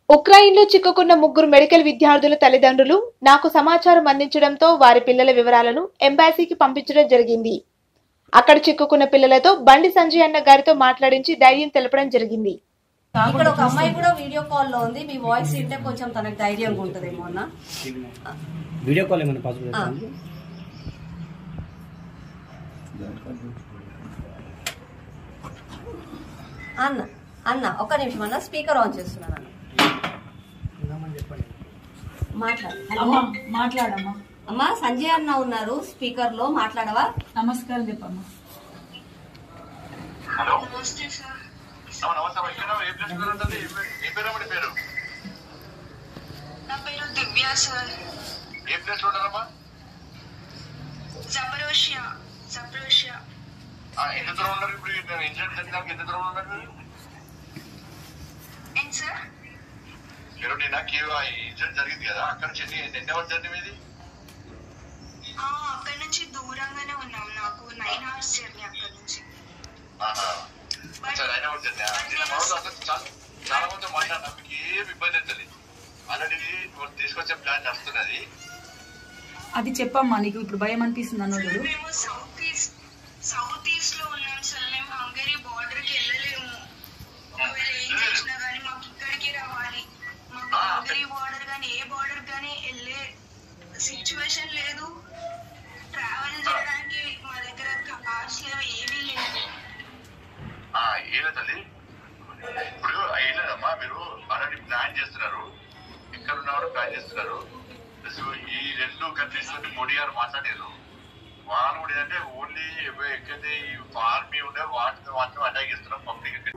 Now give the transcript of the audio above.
ఉక్రెయిన్లో చిక్కుకున్న ముగ్గురు మెడికల్ విద్యార్థుల తల్లిదండ్రులు నాకు సమాచారం అందించడంతో వారి పిల్లల వివరాలను ఎంబాసీకి పంపించడం జరిగింది అక్కడ చిక్కుకున్న పిల్లలతో బండి సంజయ్ అన్న గారితో మాట్లాడించి ధైర్యం తెలపడం జరిగింది ఇక్కడ ఒక అమ్మాయి కూడా వీడియో కాల్ లో ఉంది మీ వాయిస్ వింటే కొంచెం తనకు ధైర్యంగా ఉంటదేమో అన్న వీడియో కాల్ ఏమైనా పాసిబుల్ ఆ. అన్న అన్న ఒక్క నిమిషం అన్న స్పీకర్ ఆన్ చేస్తున్నాను అన్న మాట్లాడు అమ్మా మాట్లాడమ్మా అమ్మా సంజయ్ అన్న ఉన్నారు స్పీకర్ లో మాట్లాడవా నమస్కారం చెప్పమ్మా హలో నమస్తే నమస్తే అమ్మా. ఇక్కడ ఏ ప్లేస్ పేరు ఉంటుంది ఏ పేరు- ఏ పేరు అమ్మడి పేరు నా పేరు దివ్య సార్ ఏ ప్లేస్ లో ఉంటారమ్మా జబరోషియా జబరోషియా ఆ, ఎంత దూరం ఉన్నారు ఇప్పుడు నేను ఇన్సిడెంట్ జరిగినాక ఎంత దూరం ఉన్నారు మీరు? ఏంటి సార్ మీరు నిన్న కేవ్ ఆ ఇన్సిడెంట్ జరిగింది కదా అక్కడ నుంచి ఎన్ని ఎన్ని అవర్స్ జర్నీ మీది ఆ, అక్కడ నుంచి దూరంగానే ఉన్నాం నాకు నైన్ అవర్స్ జర్నీ అక్కడ నుంచి ఆహా. అచ్చా, నైన్ అవర్స్ జర్నీ నిన్న మనోడు అసలు చాలా చాలా మంది మాట్లాడినా మీకు ఏం ఇబ్బంది అవుతుంది ఆల్రెడీ నువ్వు తీసుకొచ్చే ప్లాన్ నడుస్తున్నది అది చెప్పమ్మా నీకు ఇప్పుడు భయం అనిపిస్తుంది అన్నోడు సార్ మేము సౌత్ ఈస్ట్ సౌత్ ఈస్ట్ లో ఉన్నాం సార్ మేము హంగరీ బార్డర్ కి వెళ్ళలేము ఒకవేళ ఏం చేసినా గానీ మాకు ఇక్కడికి రావాలి మాకు హంగరీ బార్డర్ గానీ ఏ బార్డర్ గానీ వెళ్ళే సిచ్యువేషన్ లేదు ట్రావెల్ చేయడానికి మా దగ్గర కార్స్ లేవు ఏమీ లేవు ఆ, ఏలే తల్లి ఇప్పుడు ఏలేదమ్మా మీరు ఆల్రెడీ ప్లాన్ చేస్తున్నారు ఎక్కడ ఉన్నవారు ప్లాన్ చేస్తున్నారు ప్లస్ ఈ రెండు కంట్రీస్ తోటి మోడీ గారు మాట్లాడారు వాళ్ళు కూడా ఏంటంటే ఓన్లీ ఎక్కడైతే ఈ ఆర్మీ ఉండే వాటిని వాటిని అటాక్ చేస్తున్నాం పబ్లిక్